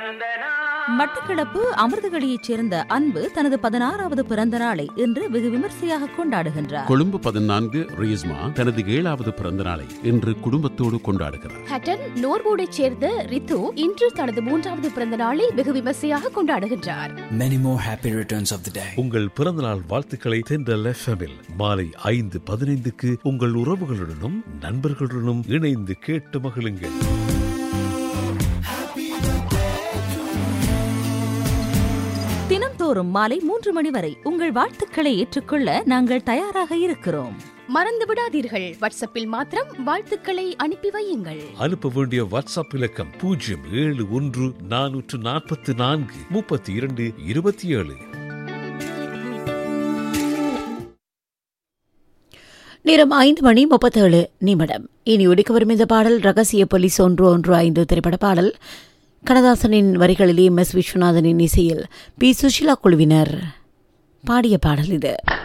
மட்டக்களப்பு அமிர்தகளியைச் சேர்ந்த அன்பு தனது பதினாறாவது பிறந்த நாளை இன்று வெகு விமர்சையாக கொண்டாடுகின்றார் கொழும்பு பதினான்கு ரீஸ்மா தனது ஏழாவது பிறந்த நாளை இன்று குடும்பத்தோடு கொண்டாடுகிறார் ஹட்டன் நோர்வோடைச் சேர்ந்த ரித்து இன்று தனது மூன்றாவது பிறந்த நாளை வெகு விமர்சையாக கொண்டாடுகின்றார் Many more happy returns of the day. உங்கள் பிறந்தநாள் வாழ்த்துக்களை தென்றல் எஃப்எம்மில் மாலை ஐந்து பதினைந்துக்கு உங்கள் உறவுகளுடனும் நண்பர்களுடனும் இணைந்து கேட்டு மகிழுங்கள் தினம்தோறும் மாலை மூன்று மணி வரை உங்கள் வாழ்த்துக்களை ஏற்றுக்கொள்ள நாங்கள் தயாராக இருக்கிறோம் மறந்து விடாதீர்கள் வாட்ஸ்அப்பில் மாத்திரம் வாழ்த்துக்களை அனுப்பி வையுங்கள் அனுப்ப வேண்டிய வாட்ஸ்அப் இலக்கம் பூஜ்ஜியம் ஏழு ஒன்று நானூற்று நாற்பத்தி நான்கு முப்பத்தி இரண்டு இருபத்தி ஏழு நேரம் ஐந்து மணி முப்பத்தேழு நிமிடம் இனி ஒடிக்க வரும் இந்த பாடல் ரகசிய போலீஸ் ஒன்று ஒன்று ஐந்து திரைப்பட பாடல் கண்ணதாசனின் வரிகளிலே எம் எஸ் விஸ்வநாதனின் இசையில் பி சுஷிலா குழுவினர் பாடிய பாடல் இது